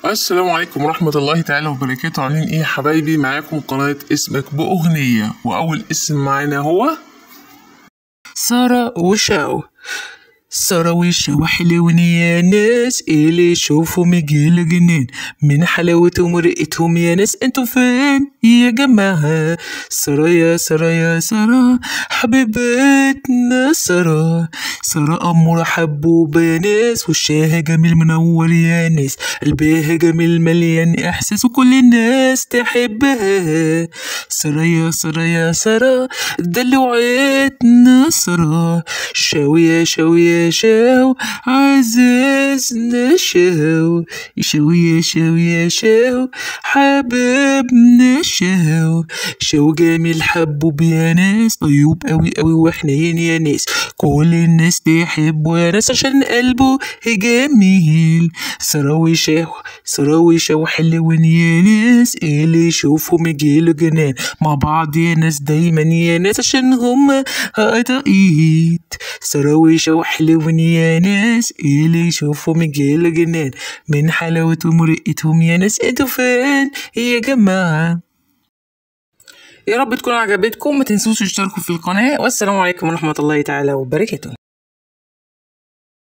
السلام عليكم ورحمة الله تعالى وبركاته عاملين ايه يا حبايبي معاكم قناة اسمك بأغنية وأول اسم معانا هو سارة وشاو سارة وشاو حلوين يا ناس اللي يشوفوا مجيل جنين من حلاوتهم ورقتهم يا ناس انتوا فين يا جماعة سارة يا سارة يا سارة حبيبتنا سارة سارة أمورة حبوبة يا ناس وشها جميل منور يا ناس قلبها جميل مليان إحساس وكل الناس تحبها سارة يا سارة يا سارة دلوعتنا سارة شاو يا شاو يا شاو عزيزنا شاو شاو يا شاو يا شاو حبيبنا شاو شاو جميل حبوب يا ناس طيوب قوي قوي وحنين يا ناس كل الناس تحبه يا ناس عشان قلبه جميل سراوي شاو سراوي شاو حلوين يا ناس اللي يشوفوا مجيله جنان مع بعض يا ناس دايما يا ناس عشان هما قطاقيت سراوي شاو حلوين يا ناس اللي يشوفوا مجيله جنان من حلاوتهم ورقتهم يا ناس انتوا فين يا جماعه يا رب تكون عجبتكم ما تنسوش تشتركوا في القناة والسلام عليكم ورحمة الله تعالى وبركاته